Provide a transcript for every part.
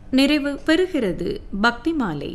நிறைவு பெறுகிறது பக்தி மாலை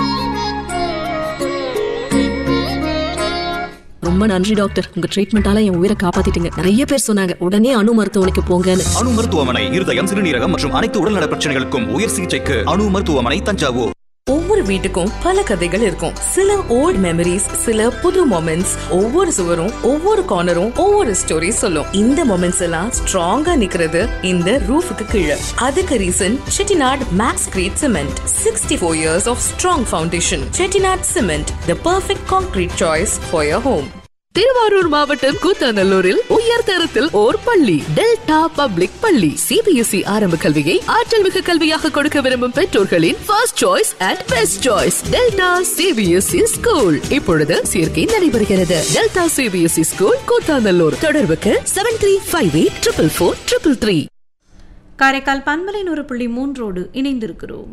ரொம்ப நன்றி டாக்டர் உங்க ட்ரீட்மெண்டால என் உயிரை காப்பாத்திட்டீங்க நிறைய பேர் சொன்னாங்க உடனே அணு மருத்துவமனைக்கு போங்கன்னு அணு மருத்துவமனை இருதயம் சிறுநீரகம் மற்றும் அனைத்து உடல்நல பிரச்சனைகளுக்கும் உயர் சிகிச்சைக்கு அணு மருத்துவமனை தஞ்சாவூர் ஒவ்வொரு வீட்டுக்கும் பல கதைகள் இருக்கும் சில ஓல்ட் மெமரிஸ் சில புது மொமெண்ட்ஸ் ஒவ்வொரு சுவரும் ஒவ்வொரு கார்னரும் ஒவ்வொரு ஸ்டோரி சொல்லும் இந்த மொமெண்ட்ஸ் எல்லாம் ஸ்ட்ராங்கா நிக்கிறது இந்த ரூஃபுக்கு கீழே அதுக்கு reason Chettinad max great cement sixty four years of strong foundation Chettinad cement the perfect concrete choice for your home Thiruvarur மாவட்டம் கூத்தாநல்லூரில் உயர் தரத்தில் ஓர் பள்ளி டெல்டா பப்ளிக் பள்ளி சிபிஎஸ்இ ஆரம்ப கல்வியை ஆற்றல் மிகு கல்வியாக கொடுக்க விரும்பும் பெற்றோர்களின் first choice and best choice Delta CBSE school இப்பொழுது சேர்க்கை நடைபெறுகிறது டெல்டா சிபிஎஸ்இ ஸ்கூல் கூத்தாநல்லூர் தொடர்புக்கு seven three five eight triple four triple three Karaikal பண்பலை நூறு புள்ளி மூன்றோடு இணைந்திருக்கிறோம்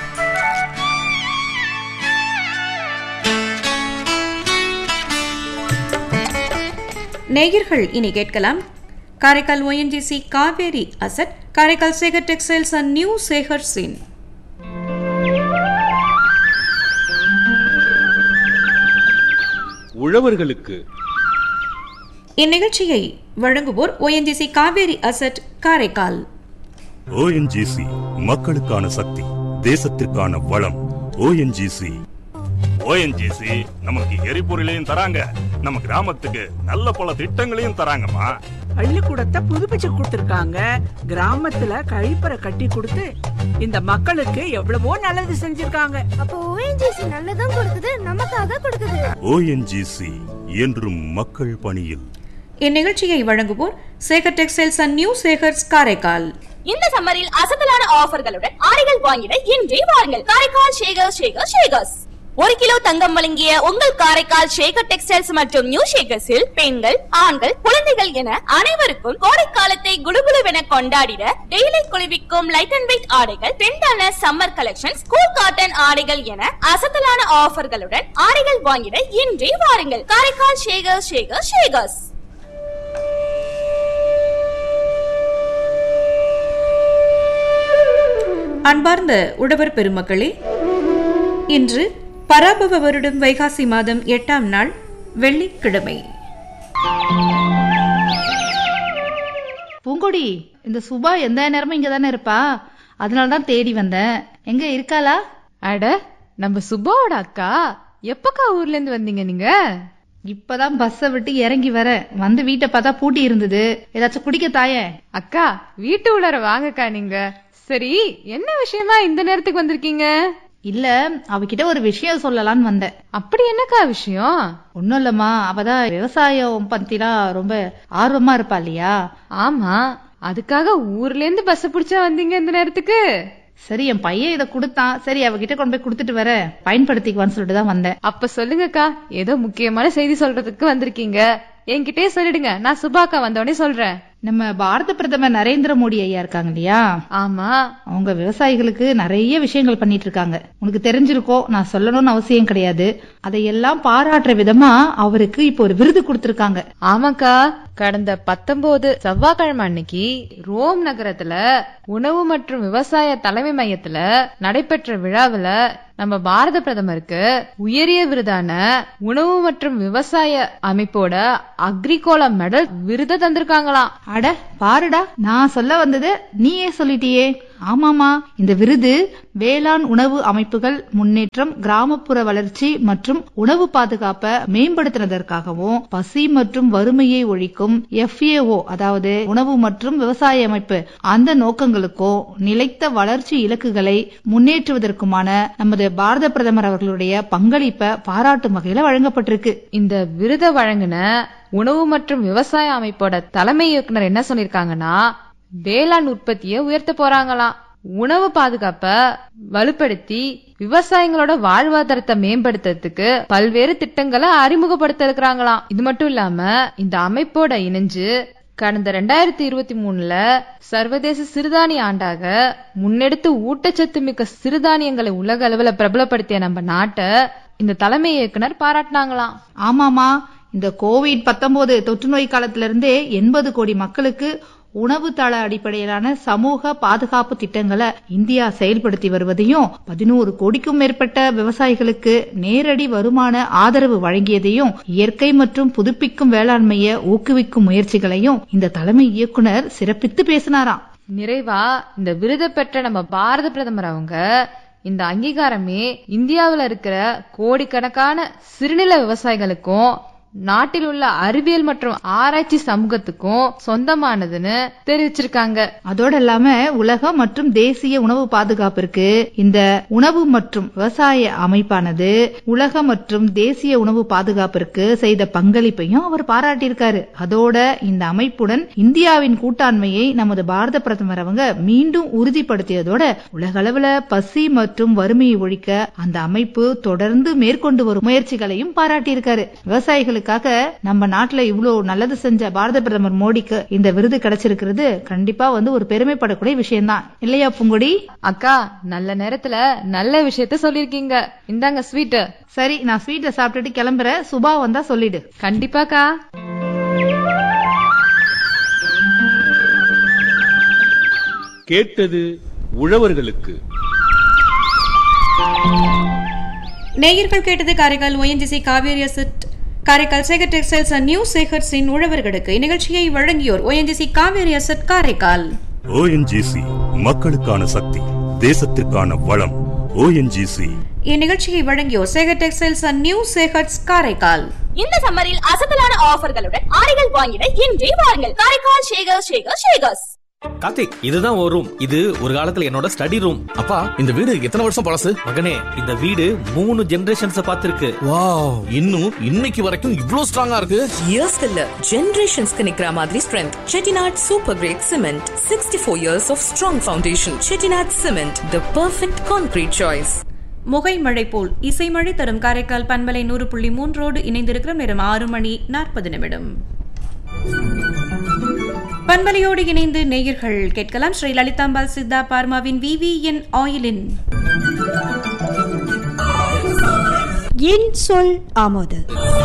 நேயர்கள் இனி கேட்கலாம் Karaikal ONGC Cauvery asset Karaikal Sekar textiles and new Sekar சின் உழவர்களுக்கு இந்நிகழ்ச்சியை வழங்குவோர் ONGC Cauvery asset Karaikal ONGC மக்களுக்கான சக்தி தேசத்திற்கான வளம் ஓஎன்ஜிசி ஓஎன்ஜிசி நமக்கு எரிபொருளையும் தராங்க நம்ம கிராமத்துக்கு நல்ல பல திட்டங்களையும் தராங்கம்மா பள்ளிக்கூடத்தை புதுப்பிச்சு கொடுத்திருக்காங்க கிராமத்துல கழிப்பறை கட்டி கொடுத்து இந்த மக்களுக்கு எவ்வளவோ நல்லது செஞ்சிருக்காங்க அப்போ ஓஎன்ஜிசி நல்லதும் கொடுக்குது நமக்காக கொடுக்குது ஓஎன்ஜிசி என்றும் மக்கள் பணியில் இந்நிகழ்ச்சியை வழங்குவோர் Sekar textiles and new Sekar's Karaikal இந்த சம்மரில் அசத்தலான ஆஃபர்களுடன் ஆடைகள் வாங்கிட இன்றே வாருங்கள் காரைக்கால் ஷேகர் ஷேகர் ஷேகர்ஸ் ஒரு கிலோ தங்கம் வழங்கிய உங்கள் காரைக்கால் ஷேகர் டெக்ஸ்டைல்ஸ் மற்றும் நியூ ஷேகர்ஸில் பெண்கள் ஆண்கள் குழந்தைகள் என அனைவருக்கும் கோடைக்காலத்தை குளுகுளுவென கொண்டாடிட டெய்லி குளிர்விக்கும் லைட் அண்ட் வெயிட் ஆடைகள் ட்ரெண்டான சம்மர் கலெக்ஷன் ஸ்கூல் காட்டன் ஆடைகள் என அசத்தலான ஆஃபர்களுடன் ஆடைகள் வாங்கிட இன்றே வாருங்கள் காரைக்கால் ஷேகர் ஷேகர் ஷேகர்ஸ் அன்பார்ந்த உழவர் பெருமக்களே இன்று பராபவ வருடம் வைகாசி மாதம் எட்டாம் நாள் வெள்ளிக்கிழமை பூங்கொடி இந்த சுபா எந்த நேரமும் இங்க தானே இருப்பா அதனால தான் தேடி வந்தேன் எங்க இருக்காளா அட நம்ம சுபாவோட அக்கா எப்பக்கா ஊர்ல இருந்து வந்தீங்க நீங்க இப்பதான் பஸ்ஸ விட்டு இறங்கி வர வந்து வீட்டை பார்த்தா பூட்டி இருந்தது ஏதாச்சும் குடிக்க தாயே அக்கா வீட்டு உள்ளார வாங்கக்கா நீங்க சரி என்ன விஷயமா இந்த நேரத்துக்கு வந்திருக்கீங்க இல்ல அவகிட்ட ஒரு விஷயம் சொல்லலாம்னு வந்தேன் அப்படி என்னக்கா விஷயம் ஒன்னும் இல்லம்மா அவதான் விவசாயம் பத்திலாம் ரொம்ப ஆர்வமா இருப்பா இல்லையா ஆமா அதுக்காக ஊர்ல இருந்து பஸ் பிடிச்சா வந்தீங்க இந்த நேரத்துக்கு சரி என் பையன் இதை கொடுத்தான் சரி அவகிட்ட கொண்டு போய் கொடுத்துட்டு வர பயன்படுத்திக்குவான்னு சொல்லிட்டு தான் வந்தேன் அப்ப சொல்லுங்கக்கா ஏதோ முக்கியமான செய்தி சொல்றதுக்கு வந்திருக்கீங்க என்கிட்டயே சொல்லிடுங்க நான் சுபாக்கா வந்தோடனே சொல்றேன் நம்ம பாரத பிரதமர் நரேந்திர மோடி ஐயா இருக்காங்க இல்லையா ஆமா அவங்க விவசாயிகளுக்கு நிறைய விஷயங்கள் பண்ணிட்டு இருக்காங்க உனக்கு தெரிஞ்சிருக்கோ நான் சொல்லணும்னு அவசியம் கிடையாது அதையெல்லாம் பாராட்டுற விதமா அவருக்கு இப்போ ஒரு விருது கொடுத்திருக்காங்க ஆமாக்கா கடந்த பத்தொன்பது செவ்வாய்க்கிழமை அன்னைக்கு ரோம் நகரத்துல உணவு மற்றும் விவசாய தலைமை மையத்துல நடைபெற்ற விழாவுல நம்ம பாரத பிரதமருக்கு உயரிய விருதான உணவு மற்றும் விவசாய அமைப்போட அக்ரிகோலா மெடல் விருதை தந்திருக்காங்களாம் அட பாருடா நான் சொல்ல வந்தது நீயே சொல்லிட்டியே ஆமாமா இந்த விருது வேளாண் உணவு அமைப்புகள் முன்னேற்றம் கிராமப்புற வளர்ச்சி மற்றும் உணவு பாதுகாப்பை மேம்படுத்தினதற்காகவும் பசி மற்றும் வறுமையை ஒழிக்கும் எஃப்ஏஓ அதாவது உணவு மற்றும் விவசாய அமைப்பு அந்த நோக்கங்களுக்கும் நிலைத்த வளர்ச்சி இலக்குகளை முன்னேற்றுவதற்குமான நமது பாரத பிரதமர் அவர்களுடைய பங்களிப்பை பாராட்டும் வகையில வழங்கப்பட்டிருக்கு இந்த விருதை வழங்கின உணவு மற்றும் விவசாய அமைப்போட தலைமை இயக்குனர் என்ன சொல்லிருக்காங்கன்னா வேளாண் உற்பத்தியை உயர்த்த போறாங்களாம் உணவு பாதுகாப்ப வலுப்படுத்தி விவசாயிகளோட வாழ்வாதாரத்தை மேம்படுத்துறதுக்கு பல்வேறு திட்டங்களை அறிமுகப்படுத்த இருக்கிறாங்களாம் இது மட்டும் இல்லாம இந்த அமைப்போட இணைஞ்சு கடந்த ரெண்டாயிரத்தி இருபத்தி மூணுல சர்வதேச சிறுதானிய ஆண்டாக முன்னெடுத்து ஊட்டச்சத்து மிக்க சிறுதானியங்களை உலக அளவுல பிரபலப்படுத்திய நம்ம நாட்டை இந்த தலைமை இயக்குனர் பாராட்டினாங்களாம் ஆமாமா இந்த கோவிட் பத்தொன்பது தொற்று நோய் காலத்துல இருந்தே எண்பது கோடி மக்களுக்கு உணவு தள அடிப்படையிலான சமூக பாதுகாப்பு திட்டங்களை இந்தியா செயல்படுத்தி வருவதையும் பதினோரு கோடிக்கும் மேற்பட்ட விவசாயிகளுக்கு நேரடி வருமான ஆதரவு வழங்கியதையும் இயற்கை மற்றும் புதுப்பிக்கும் வேளாண்மையை ஊக்குவிக்கும் முயற்சிகளையும் இந்த தலைமை இயக்குனர் சிறப்பித்து பேசினாராம் நிறைவா இந்த விருதை பெற்ற நம்ம பாரத பிரதமர் அவங்க இந்த அங்கீகாரமே இந்தியாவுல இருக்கிற கோடிக்கணக்கான சிறுநில விவசாயிகளுக்கும் நாட்டில் உள்ள அறிவியல் மற்றும் ஆராய்ச்சி சமூகத்துக்கும் சொந்தமானதுன்னு தெரிவிச்சிருக்காங்க அதோட இல்லாம உலக மற்றும் தேசிய உணவு பாதுகாப்பிற்கு இந்த உணவு மற்றும் விவசாய அமைப்பானது உலக மற்றும் தேசிய உணவு பாதுகாப்பிற்கு செய்த பங்களிப்பையும் அவர் பாராட்டியிருக்காரு அதோட இந்த அமைப்புடன் இந்தியாவின் கூட்டாண்மையை நமது பாரத பிரதமர் அவங்க மீண்டும் உறுதிப்படுத்தியதோட உலக அளவுல பசி மற்றும் வறுமையை ஒழிக்க அந்த அமைப்பு தொடர்ந்து மேற்கொண்டு வரும் முயற்சிகளையும் பாராட்டியிருக்காரு விவசாயிகளுக்காக நம்ம நாட்டுல இவ்வளவு நல்லது செஞ்ச பாரத பிரதமர் மோடிக்கு இந்த விருது கிடைச்சிருக்கிறது கண்டிப்பா வந்து ஒரு பெருமைப்படக்கூடிய விஷயம்தான் இல்லையா பூங்கொடி அக்கா நல்ல நேரத்துல நல்ல விஷயத்த சொல்லிருக்கீங்க இந்தாங்க ஸ்வீட் சரி நான் ஸ்வீட்டை சாப்பிட்டுட்டு கிளம்புறேன் சுபா வந்தா சொல்லிடு கண்டிப்பாக்கா கேட்டது உழவர்களுக்கு நேயர்கள் கேட்டது Karaikal ONGC Cauvery asset Karaikal Sekar textiles and new சேகர்ஸின் உழவர்களுக்கு இந்நிகழ்ச்சியை வழங்கியோர் ONGC Cauvery asset Karaikal ONGC மக்களுக்கான சக்தி தேசத்திற்கான வளம் ஓஎன்ஜிசி இந்நிகழ்ச்சியை வழங்கியோர் Sekar textiles and new Sekar's Karaikal இந்த சம்மரில் அசத்தலான ஆஃபர்களுடன் ஆடைகள் வாங்கிட இன்றே வாருங்கள் காரைக்கால் ஷேகர் ஷேகர் ஷேகர்ஸ் கார்த்திக் இதுதான் ஒரு ரூம் இது ஒரு காலத்துல என்னோட ஸ்டடி ரூம் அப்பா இந்த வீடு எத்தனை வருஷம் பழசு மகனே இந்த வீடு மூணு ஜெனரேஷன்ஸ் பார்த்திருக்கு வாவ் இன்னும் இன்னைக்கு வரைக்கும் இவ்ளோ ஸ்ட்ராங்கா இருக்கு இயர்ஸ் இல்ல ஜெனரேஷன்ஸ்க்கு நிக்கிற மாதிரி strength Chettinad super great cement sixty four years of strong foundation Chettinad cement the perfect concrete choice முகை மழை போல் இசைமழை தரும் காரைக்கால் பண்பலை நூறு புள்ளி மூன்றோடு இணைந்திருக்கிற நேரம் ஆறு மணி நாற்பது நிமிடம் பண்பலையோடு இணைந்து நேயர்கள் கேட்கலாம் ஸ்ரீ லலிதாம்பாள் சித்தா பார்மாவின் விவிஎன் ஆயிலின் என் சொல் ஆமோது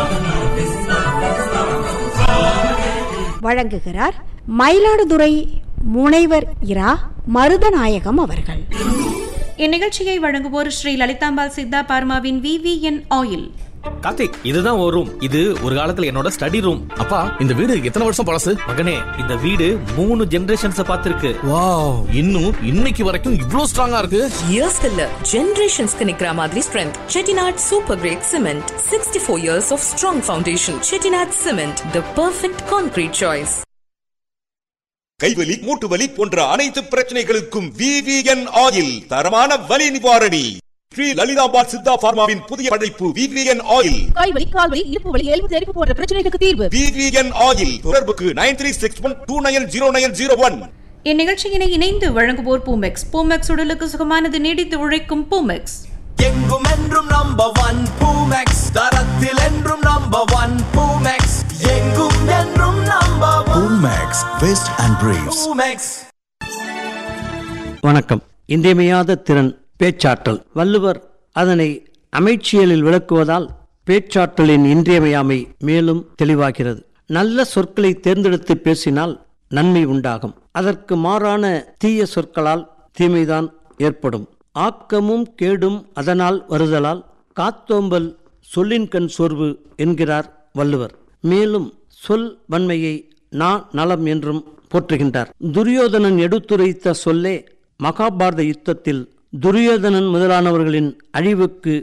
வழங்குகிறார் மயிலாடுதுறை முனைவர் இரா மருதநாயகம் அவர்கள் இந்நிகழ்ச்சியை வழங்குவோர் ஸ்ரீ லலிதாம்பாள் சித்தா பார்மாவின் விவிஎன் ஆயில் கார்த்திக் இதுதான் ஒரு ரூம் இது ஒரு காலத்துல என்னோட ஸ்டடி ரூம் அப்பா இந்த வீடு எத்தனை வருஷம் பழசு மகனே இந்த வீடு மூணு ஜெனரேஷன்ஸ் பார்த்திருக்கு வாவ் இன்னும் இன்னைக்கு வரைக்கும் இவ்ளோ ஸ்ட்ராங்கா இருக்கு இயர்ஸ் இல்ல ஜெனரேஷன்ஸ்க்கு நிக்கிற மாதிரி strength Chettinad super great cement sixty four years of strong foundation Chettinad cement the perfect concrete choice கைவலி மூட்டு வலி போன்ற அனைத்து பிரச்சனைகளுக்கும் விவிஎன் ஆயில் தரமான வலி நிவாரணி ஸ்ரீ லலிதாபாத் சித்தா பார்மாவின் புதிய படைப்பு விவிஎன் ஆயில் கைவலி கால்வலி இடுப்பு வலி எலும்பு தெரிப்பு போன்ற பிரச்சனைகளுக்கு தீர்வு விவிஎன் ஆயில் தொடர்புக்கு nine three six one two nine zero nine zero one இந்நிகழ்ச்சியினை இணைந்து வழங்குவோர் பூமெக்ஸ் பூமெக்ஸ் உடலுக்கு சுகமானது நீடித்து உழைக்கும் பூமெக்ஸ் எங்கும் என்றும் நம்பர் ஒன் பூமெக்ஸ் தரத்தில் என்றும் நம்பர் ஒன் பூமெக்ஸ் எங்கும் என்றும் number one Max Vest and Briefs. Poomex வணக்கம் இன்றியமையாத திறன் பேச்சாற்றல் வள்ளுவர் அதனை அமைச்சியலில் விளக்குவதால் பேச்சாற்றலின் இன்றியமையாமை மேலும் தெளிவாகிறது நல்ல சொற்களை தேர்ந்தெடுத்து பேசினால் நன்மை உண்டாகும் அதற்கு மாறான தீய சொற்களால் தீமைதான் ஏற்படும் ஆக்கமும் கேடும் அதனால் வருதலால் காத்தோம்பல் சொல்லின்கண் சோர்வு என்கிறார் வள்ளுவர் மேலும் சொல் வன்மையை நா நலம் என்றும் போற்றுகின்றார் துரியோதனன் எடுத்துரைத்த சொல்லே மகாபாரத யுத்தத்தில் துரியோதனன் முதலானவர்களின் அழிவுக்கு